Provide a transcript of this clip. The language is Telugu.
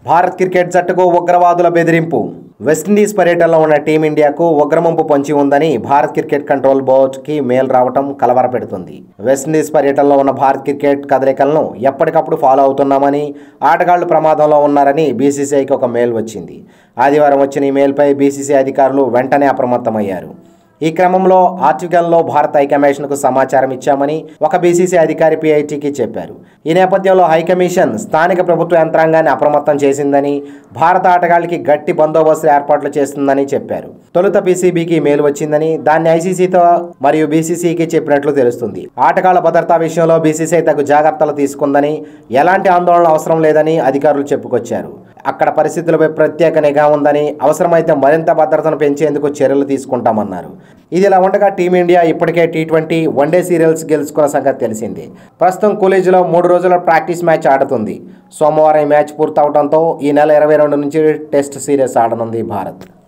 భారత్ క్రికెట్ జట్టుకు ఉగ్రవాదుల బెదిరింపు వెస్టిండీస్ పర్యటనలో ఉన్న టీమిండియాకు ఉగ్రముంపు పొంచి ఉందని భారత్ క్రికెట్ కంట్రోల్ బోర్డుకి మేల్ రావటం కలవరపెడుతుంది వెస్టిండీస్ పర్యటనలో ఉన్న భారత్ క్రికెట్ కదలికలను ఎప్పటికప్పుడు ఫాలో అవుతున్నామని ఆటగాళ్లు ప్రమాదంలో ఉన్నారని బీసీసీఐకి ఒక మెయిల్ వచ్చింది ఆదివారం వచ్చిన ఈ మెయిల్పై బీసీసీ అధికారులు వెంటనే అప్రమత్తమయ్యారు ఈ క్రమంలో ఆర్టికల్లో భారత హైకమిషన్కు సమాచారం ఇచ్చామని ఒక బీసీసీ అధికారి పీఐటీకి చెప్పారు ఈ నేపథ్యంలో హైకమిషన్ స్థానిక ప్రభుత్వ యంత్రాంగాన్ని అప్రమత్తం చేసిందని భారత ఆటగాళ్ళకి గట్టి బందోబస్తు ఏర్పాట్లు చేస్తుందని చెప్పారు తొలుత పీసీబీకి మేలు వచ్చిందని దాన్ని ఐసీసీతో మరియు బీసీసీకి చెప్పినట్లు తెలుస్తుంది ఆటగాళ్ల భద్రతా విషయంలో బీసీసీ తగు జాగ్రత్తలు తీసుకుందని ఎలాంటి ఆందోళన అవసరం లేదని అధికారులు చెప్పుకొచ్చారు అక్కడ పరిస్థితులపై ప్రత్యేక నిఘా ఉందని అవసరమైతే మరింత భద్రతను పెంచేందుకు చర్యలు తీసుకుంటామన్నారు ఇది ఇలా ఉండగా టీమిండియా ఇప్పటికే టీ ట్వంటీ వన్డే సీరియల్స్ గెలుచుకున్న సంగతి తెలిసింది ప్రస్తుతం కాలేజీలో మూడు రోజుల ప్రాక్టీస్ మ్యాచ్ ఆడుతుంది సోమవారం ఈ మ్యాచ్ పూర్తవడంతో ఈ నెల ఇరవై రెండు నుంచి టెస్ట్ సిరీస్ ఆడనుంది భారత్